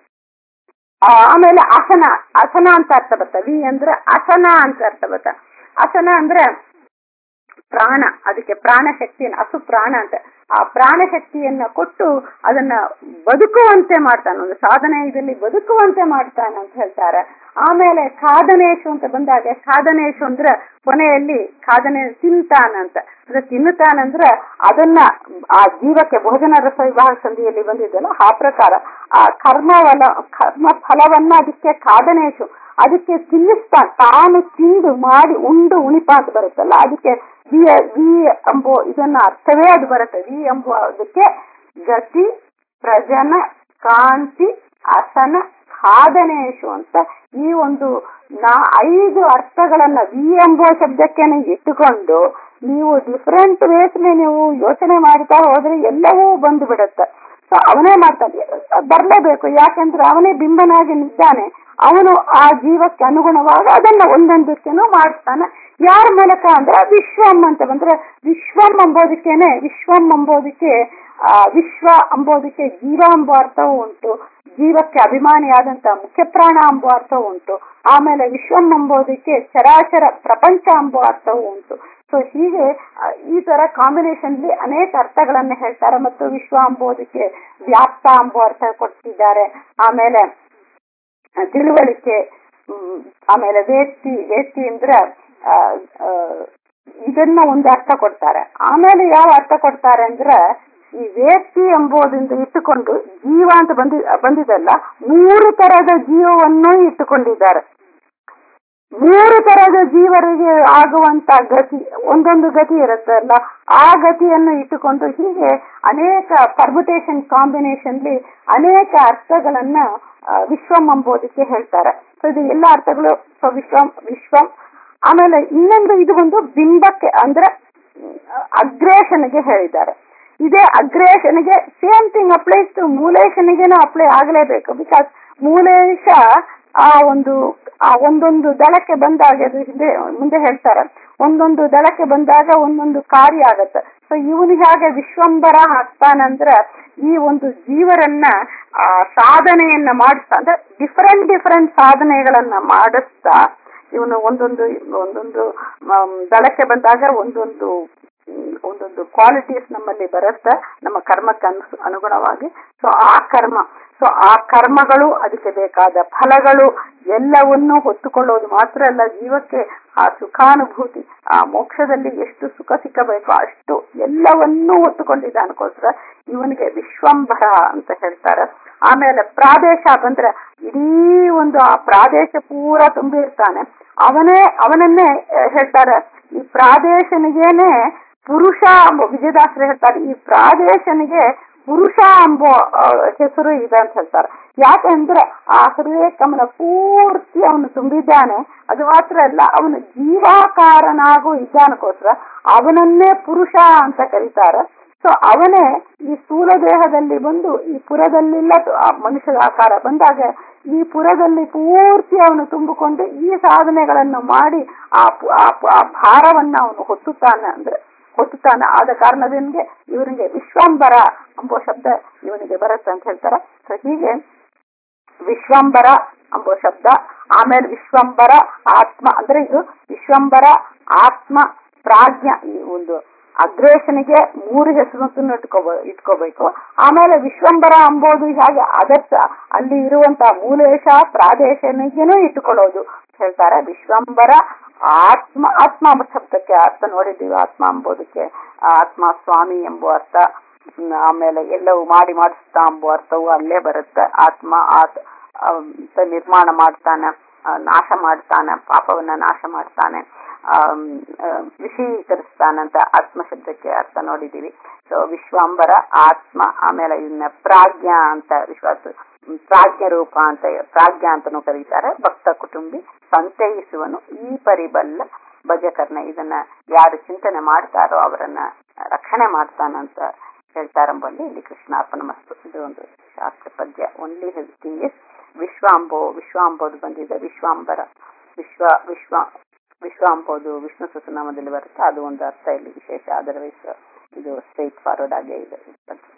ಆ, ಆಮೇಲೆ ಅಸನ ಅಸನ ಅಂತ ಅರ್ಥ ಬರುತ್ತೆ ವಿ ಅಂದ್ರೆ ಅಸನ ಅಂತ ಅರ್ಥ ಬರುತ್ತೆ ಅಸನ ಅಂದ್ರೆ ಪ್ರಾಣ ಅದಕ್ಕೆ ಪ್ರಾಣ ಶಕ್ತಿಯನ್ನು ಹಸು ಪ್ರಾಣ ಅಂತ ಆ ಪ್ರಾಣ ಶಕ್ತಿಯನ್ನ ಕೊಟ್ಟು ಅದನ್ನ ಬದುಕುವಂತೆ ಮಾಡ್ತಾನೆ ಒಂದು ಸಾಧನೆ ಇದರಲ್ಲಿ ಬದುಕುವಂತೆ ಮಾಡ್ತಾನೆ ಅಂತ ಹೇಳ್ತಾರೆ ಆಮೇಲೆ ಖಾದನೇಶು ಅಂತ ಬಂದಾಗ ಖಾದನೇಶು ಅಂದ್ರೆ ಕೊನೆಯಲ್ಲಿ ಖಾದನೆ ತಿಂತಾನಂತ ಅಂದ್ರೆ ತಿನ್ನುತ್ತಾನಂದ್ರ ಅದನ್ನ ಆ ಜೀವಕ್ಕೆ ಭೋಜನ ರಸ ವಿವಾಹ ಸಂಧಿಯಲ್ಲಿ ಬಂದಿದ್ದಲ್ಲ ಆ ಪ್ರಕಾರ ಆ ಕರ್ಮವಲ ಕರ್ಮ ಫಲವನ್ನ ಅದಕ್ಕೆ ಖಾದನೇಶು ಅದಕ್ಕೆ ತಿನ್ನಿಸ್ತಾನೆ ತಾನು ತಿಂದು ಮಾಡಿ ಉಂಡು ಉಣಿಪ ಅಂತ ಬರುತ್ತಲ್ಲ ಅದಕ್ಕೆ ವಿ ವಿ ಎಂಬೋ ಇದನ್ನ ಅರ್ಥವೇ ಅದು ಬರುತ್ತೆ ವಿ ಎಂಬೋ ಅದಕ್ಕೆ ಗತಿ ಪ್ರಜನ ಕಾಂತಿ ಅಸನ ಸಾಧನೇಶು ಅಂತ ಈ ಒಂದು ನಾ ಐದು ಅರ್ಥಗಳನ್ನ ವಿ ಎಂಬುವ ಶಬ್ದಕ್ಕೆ ಇಟ್ಟುಕೊಂಡು ನೀವು ಡಿಫರೆಂಟ್ ವೇಸ್ಲಿ ನೀವು ಯೋಚನೆ ಮಾಡ್ತಾ ಹೋದ್ರೆ ಎಲ್ಲವೂ ಬಂದು ಬಿಡುತ್ತೆ ಸೊ ಅವನೇ ಮಾಡ್ತಾನೆ ಬರ್ಲೇಬೇಕು ಯಾಕೆಂದ್ರೆ ಅವನೇ ಬಿಂಬನಾಗಿ ನಿದ್ದಾನೆ ಅವನು ಆ ಜೀವಕ್ಕೆ ಅನುಗುಣವಾಗ ಅದನ್ನ ಒಂದೊಂದಕ್ಕೇನು ಮಾಡ್ತಾನೆ ಯಾರ ಮೂಲಕ ಅಂದ್ರೆ ವಿಶ್ವಂ ಅಂತ ಬಂದ್ರೆ ವಿಶ್ವಂ ಅಂಬೋದಕ್ಕೇನೆ ವಿಶ್ವಂ ಅಂಬೋದಕ್ಕೆ ಆ ವಿಶ್ವ ಅಂಬೋದಕ್ಕೆ ಜೀವ ಎಂಬ ಅರ್ಥವೂ ಉಂಟು ಜೀವಕ್ಕೆ ಅಭಿಮಾನಿಯಾದಂತ ಮುಖ್ಯ ಪ್ರಾಣ ಎಂಬ ಅರ್ಥವೂ ಉಂಟು ಆಮೇಲೆ ವಿಶ್ವಂ ಎಂಬುದಕ್ಕೆ ಚರಾಚರ ಪ್ರಪಂಚ ಎಂಬ ಅರ್ಥವೂ ಉಂಟು ಸೊ ಹೀಗೆ ಈ ತರ ಕಾಂಬಿನೇಷನ್ ಅನೇಕ ಅರ್ಥಗಳನ್ನ ಹೇಳ್ತಾರೆ ಮತ್ತು ವಿಶ್ವ ಎಂಬುದಕ್ಕೆ ವ್ಯಾಪ್ತ ಎಂಬ ಅರ್ಥ ಕೊಡ್ತಿದ್ದಾರೆ ಆಮೇಲೆ ತಿಳುವಳಿಕೆ ಆಮೇಲೆ ವೇತ್ತಿ ವೇತ್ತಿ ಅಂದ್ರೆ ಇದನ್ನ ಒಂದು ಅರ್ಥ ಕೊಡ್ತಾರೆ ಆಮೇಲೆ ಯಾವ ಅರ್ಥ ಕೊಡ್ತಾರೆ ಅಂದ್ರೆ ಈ ವೇತ್ತಿ ಎಂಬುದರಿಂದ ಇಟ್ಟುಕೊಂಡು ಜೀವ ಅಂತ ಬಂದಿ ಬಂದಿದಲ್ಲ ಮೂರು ತರದ ಜೀವವನ್ನು ಇಟ್ಟುಕೊಂಡಿದ್ದಾರೆ ಮೂರು ತರದ ಜೀವರಿಗೆ ಆಗುವಂತ ಗತಿ ಒಂದೊಂದು ಗತಿ ಇರುತ್ತಲ್ಲ ಆ ಗತಿಯನ್ನು ಇಟ್ಟುಕೊಂಡು ಹೀಗೆ ಅನೇಕ ಪರ್ಮುಟೇಷನ್ ಕಾಂಬಿನೇಷನ್ಲಿ ಅನೇಕ ಅರ್ಥಗಳನ್ನ ವಿಶ್ವಂ ಎಂಬುದಕ್ಕೆ ಹೇಳ್ತಾರೆ ಸೊ ಇದು ಎಲ್ಲ ಅರ್ಥಗಳು ಸೊ ವಿಶ್ವಂ ವಿಶ್ವಂ ಆಮೇಲೆ ಇನ್ನೊಂದು ಇದು ಒಂದು ಬಿಂಬಕ್ಕೆ ಅಂದ್ರೆ ಅಗ್ರೇಷನ್ಗೆ ಹೇಳಿದ್ದಾರೆ ಇದೇ ಅಗ್ರೇಷನ್ಗೆ ಸೇಮ್ ಥಿಂಗ್ ಅಪ್ಲೈಸ್ ಟು ಮೂಲೇಶನಿಗೇನು ಅಪ್ಲೈ ಆಗಲೇಬೇಕು ಬಿಕಾಸ್ ಮೂಲೇಶ ಆ ಒಂದು ಆ ಒಂದೊಂದು ದಳಕ್ಕೆ ಬಂದಾಗ ಅದು ಹಿಂದೆ ಮುಂದೆ ಹೇಳ್ತಾರೆ ಒಂದೊಂದು ದಳಕ್ಕೆ ಬಂದಾಗ ಒಂದೊಂದು ಕಾರ್ಯ ಆಗತ್ತೆ ಸೊ ಇವನಿಗೆ ಹಾಗೆ ವಿಶ್ವಂಬರ ಆಗ್ತಾನಂದ್ರ ಈ ಒಂದು ಜೀವರನ್ನ ಆ ಸಾಧನೆಯನ್ನ ಮಾಡಿಸ್ತಾ ಅಂದ್ರೆ ಡಿಫರೆಂಟ್ ಡಿಫರೆಂಟ್ ಸಾಧನೆಗಳನ್ನ ಮಾಡಿಸ್ತಾ ಇವನು ಒಂದೊಂದು ಒಂದೊಂದು ದಳಕ್ಕೆ ಬಂದಾಗ ಒಂದೊಂದು ಒಂದೊಂದು ಕ್ವಾಲಿಟೀಸ್ ನಮ್ಮಲ್ಲಿ ಬರುತ್ತೆ ನಮ್ಮ ಕರ್ಮಕ್ಕೆ ಅನು ಅನುಗುಣವಾಗಿ ಸೊ ಆ ಕರ್ಮ ಸೊ ಆ ಕರ್ಮಗಳು ಅದಕ್ಕೆ ಬೇಕಾದ ಫಲಗಳು ಎಲ್ಲವನ್ನೂ ಹೊತ್ತುಕೊಳ್ಳೋದು ಮಾತ್ರ ಅಲ್ಲ ಜೀವಕ್ಕೆ ಆ ಸುಖಾನುಭೂತಿ ಆ ಮೋಕ್ಷದಲ್ಲಿ ಎಷ್ಟು ಸುಖ ಸಿಕ್ಕಬೇಕೋ ಅಷ್ಟು ಎಲ್ಲವನ್ನೂ ಹೊತ್ತುಕೊಂಡಿದ್ದಾನಕ್ಕೋಸ್ಕರ ಇವನಿಗೆ ವಿಶ್ವಂಭರ ಅಂತ ಹೇಳ್ತಾರೆ ಆಮೇಲೆ ಪ್ರಾದೇಶ ಬಂದ್ರೆ ಇಡೀ ಒಂದು ಆ ಪ್ರಾದೇಶ ಪೂರ ತುಂಬಿರ್ತಾನೆ ಅವನೇ ಅವನನ್ನೇ ಹೇಳ್ತಾರೆ ಈ ಪ್ರಾದೇಶನಿಗೇನೆ ಪುರುಷ ಎಂಬ ವಿಜಯದಾಸರು ಹೇಳ್ತಾರೆ ಈ ಪ್ರಾದೇಶನಿಗೆ ಪುರುಷ ಎಂಬ ಹೆಸರು ಇದೆ ಅಂತ ಹೇಳ್ತಾರೆ ಯಾಕೆಂದ್ರೆ ಆ ಹೃದಯ ಕಮಲ ಪೂರ್ತಿ ಅವನು ತುಂಬಿದ್ದಾನೆ ಅದು ಮಾತ್ರ ಅಲ್ಲ ಅವನು ಜೀವಾಕಾರನಾಗೂ ಇದ್ದಾನಕ್ಕೋಸ್ಕರ ಅವನನ್ನೇ ಪುರುಷ ಅಂತ ಕರೀತಾರೆ ಸೊ ಅವನೇ ಈ ಸ್ಥೂಲ ದೇಹದಲ್ಲಿ ಬಂದು ಈ ಪುರದಲ್ಲಿಲ್ಲ ಮನುಷ್ಯದ ಆಕಾರ ಬಂದಾಗ ಈ ಪುರದಲ್ಲಿ ಪೂರ್ತಿ ಅವನು ತುಂಬಿಕೊಂಡು ಈ ಸಾಧನೆಗಳನ್ನು ಮಾಡಿ ಆ ಭಾರವನ್ನ ಅವನು ಹೊತ್ತುತ್ತಾನೆ ಅಂದ್ರೆ ಹೊತ್ತುತ್ತಾನೆ ಆದ ಕಾರಣದಿಂದ ಇವನಿಗೆ ವಿಶ್ವಾಂಬರ ಎಂಬ ಶಬ್ದ ಇವನಿಗೆ ಬರುತ್ತೆ ಅಂತ ಹೇಳ್ತಾರೆ ಸೊ ಹೀಗೆ ವಿಶ್ವಂಬರ ಎಂಬ ಶಬ್ದ ಆಮೇಲೆ ವಿಶ್ವಂಬರ ಆತ್ಮ ಅಂದ್ರೆ ಇದು ವಿಶ್ವಂಬರ ಆತ್ಮ ಪ್ರಾಜ್ಞ ಈ ಒಂದು ಅಗ್ರೇಷನಿಗೆ ಮೂರು ಹೆಸರನ್ನು ಇಟ್ಕೋಬ ಇಟ್ಕೋಬೇಕು ಆಮೇಲೆ ವಿಶ್ವಂಬರ ಅಂಬೋದು ಹಾಗೆ ಅದರ್ಥ ಅಲ್ಲಿ ಇರುವಂತ ಮೂಲೇಶ ಪ್ರಾದೇಶನಿಗೇನು ಇಟ್ಟುಕೊಳ್ಳೋದು ಹೇಳ್ತಾರೆ ವಿಶ್ವಂಬರ ಆತ್ಮ ಆತ್ಮ ಎಂಬ ಶಬ್ದಕ್ಕೆ ಅರ್ಥ ನೋಡಿದ್ದೀವಿ ಆತ್ಮ ಎಂಬುದಕ್ಕೆ ಆತ್ಮ ಸ್ವಾಮಿ ಎಂಬ ಅರ್ಥ ಆಮೇಲೆ ಎಲ್ಲವೂ ಮಾಡಿ ಮಾಡಿಸ್ತಾ ಎಂಬ ಅರ್ಥವು ಅಲ್ಲೇ ಬರುತ್ತೆ ಆತ್ಮ ಆತ್ ನಿರ್ಮಾಣ ಮಾಡ್ತಾನೆ ನಾಶ ಮಾಡ್ತಾನೆ ಪಾಪವನ್ನ ನಾಶ ಮಾಡ್ತಾನೆ ವಿಷೀಕರಿಸ್ತಾನಂತ ಆತ್ಮ ಶಬ್ದಕ್ಕೆ ಅರ್ಥ ನೋಡಿದೀವಿ ಸೊ ವಿಶ್ವಾಂಬರ ಆತ್ಮ ಆಮೇಲೆ ಇನ್ನ ಪ್ರಾಜ್ಞಾ ಅಂತ ವಿಶ್ವಾಸ ಪ್ರಾಜ್ಞ ರೂಪ ಅಂತ ಪ್ರಾಜ್ಞ ಅಂತಾನು ಕರೀತಾರೆ ಭಕ್ತ ಕುಟುಂಬಿ ಸಂತೈಸುವನು ಈ ಪರಿಬಲ್ಲ ಭಜಕರ್ಣ ಇದನ್ನ ಯಾರು ಚಿಂತನೆ ಮಾಡ್ತಾರೋ ಅವರನ್ನ ರಕ್ಷಣೆ ಮಾಡ್ತಾನಂತ ಹೇಳ್ತಾರಂಬಲ್ಲಿ ಇಲ್ಲಿ ಕೃಷ್ಣಾರ್ಪಣ ಮಸ್ತು ಇದು ಒಂದು ಶಾಸ್ತ್ರ ಪದ್ಯ ಓನ್ಲಿ ಹೆಲ್ತಿಂಗ್ ಇಸ್ ವಿಶ್ವಾಂಬೋ ವಿಶ್ವಾಂಬೋದು ಬಂದಿದೆ ವಿಶ್ವಾಂಬರ ವಿಶ್ವ ವಿಶ್ವ ವಿಶ್ವ ಅಂಬೋದು ವಿಷ್ಣು ಸಹಸ್ರನಾಮದಲ್ಲಿ ಬರುತ್ತೆ ಅದು ಒಂದು ಅರ್ಥ ಇಲ್ಲಿ ವಿಶೇಷ ಅದರ್ವೈಸ್ ಇದು ಸ್ಟ್ರೈಟ್ ಫಾರ್ವರ್ಡ್ ಆಗೇ ಇದೆ